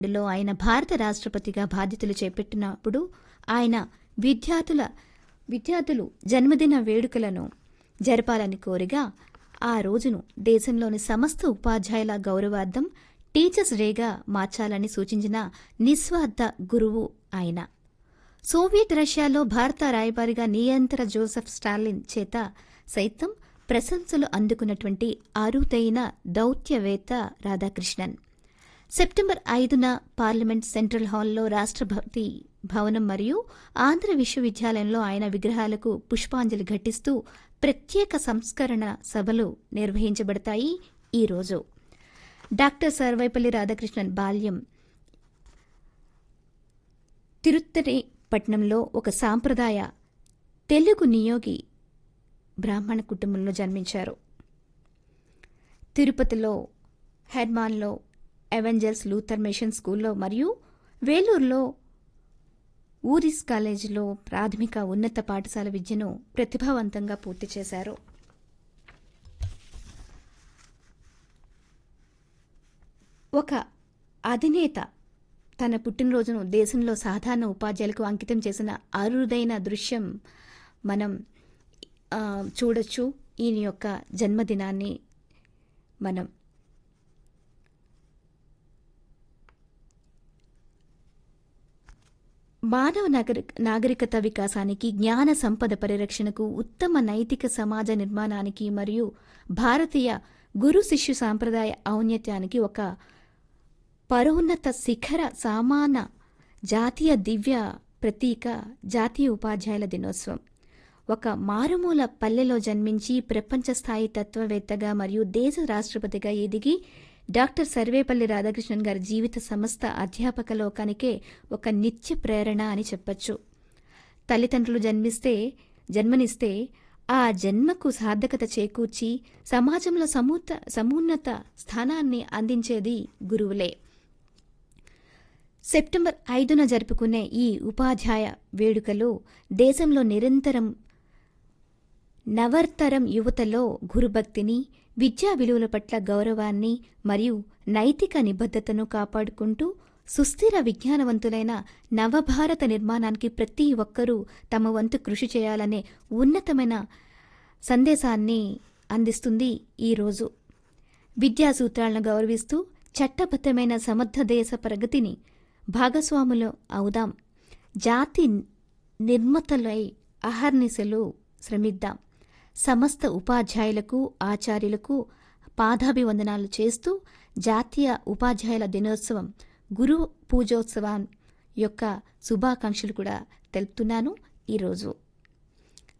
లో ఆయన భారత రాష్ట్రపతిగా బాధ్యతలు చేపట్టినప్పుడు ఆయన విద్యార్థుల విద్యార్థులు జన్మదిన వేడుకలను జరపాలని కోరిగా ఆ రోజును దేశంలోని సమస్త ఉపాధ్యాయుల గౌరవార్థం టీచర్స్ డేగా మార్చాలని సూచించిన నిస్వార్థ గురువు ఆయన సోవియట్ రష్యాలో భారత రాయబారిగా నియంత్ర జోసెఫ్ స్టాలిన్ చేత సైతం ప్రశంసలు అందుకున్నటువంటి అరుదైన దౌత్యవేత్త రాధాకృష్ణన్ సెప్టెంబర్ ఐదున పార్లమెంట్ సెంట్రల్ హాల్లో రాష్ట్రపతి భవనం మరియు ఆంధ్ర విశ్వవిద్యాలయంలో ఆయన విగ్రహాలకు పుష్పాంజలి ఘటిస్తూ ప్రత్యేక సంస్కరణ సభలు నిర్వహించబడతాయి ఈరోజు డాక్టర్ సర్వేపల్లి రాధాకృష్ణన్ బాల్యం తిరుత్తరి పట్నంలో ఒక సాంప్రదాయ తెలుగు నియోగి బ్రాహ్మణ కుటుంబంలో జన్మించారు తిరుపతిలో హెర్మాన్లో అవెంజర్స్ లూథర్ మిషన్ స్కూల్లో మరియు వేలూరులో ఊరిస్ కాలేజీలో ప్రాథమిక ఉన్నత పాఠశాల విద్యను ప్రతిభావంతంగా పూర్తి చేశారు ఒక అధినేత తన పుట్టినరోజును దేశంలో సాధారణ ఉపాధ్యాయులకు అంకితం చేసిన అరుదైన దృశ్యం మనం ఆ, చూడొచ్చు ఈయన యొక్క జన్మదినాన్ని మనం మానవ నాగరి నాగరికత వికాసానికి జ్ఞాన సంపద పరిరక్షణకు ఉత్తమ నైతిక సమాజ నిర్మాణానికి మరియు భారతీయ గురు శిష్యు సాంప్రదాయ ఔన్నత్యానికి ఒక పరోన్నత శిఖర సామాన జాతీయ దివ్య ప్రతీక జాతీయ ఉపాధ్యాయుల దినోత్సవం ఒక మారుమూల పల్లెలో జన్మించి ప్రపంచ స్థాయి తత్వవేత్తగా మరియు దేశ రాష్ట్రపతిగా ఎదిగి డాక్టర్ సర్వేపల్లి రాధాకృష్ణన్ గారి జీవిత సమస్త అధ్యాపక లోకానికే ఒక నిత్య ప్రేరణ అని చెప్పొచ్చు తల్లిదండ్రులు జన్మిస్తే జన్మనిస్తే ఆ జన్మకు సార్థకత చేకూర్చి సమాజంలో సమూత సమున్నత స్థానాన్ని అందించేది గురువులే సెప్టెంబర్ ఐదున జరుపుకునే ఈ ఉపాధ్యాయ వేడుకలు దేశంలో నిరంతరం నవర్తరం యువతలో గురుభక్తిని విద్యా విలువల పట్ల గౌరవాన్ని మరియు నైతిక నిబద్ధతను కాపాడుకుంటూ సుస్థిర విజ్ఞానవంతులైన నవభారత నిర్మాణానికి ప్రతి ఒక్కరూ తమ వంతు కృషి చేయాలనే ఉన్నతమైన సందేశాన్ని అందిస్తుంది ఈరోజు విద్యా సూత్రాలను గౌరవిస్తూ చట్టబద్ధమైన సమర్థ దేశ ప్రగతిని భాగస్వాములు అవుదాం జాతి నిర్మతలై అహర్నిశలు శ్రమిద్దాం సమస్త ఉపాధ్యాయులకు ఆచార్యులకు పాదాభివందనాలు చేస్తూ జాతీయ ఉపాధ్యాయుల దినోత్సవం గురు పూజోత్సవం యొక్క శుభాకాంక్షలు కూడా తెలుపుతున్నాను ఈరోజు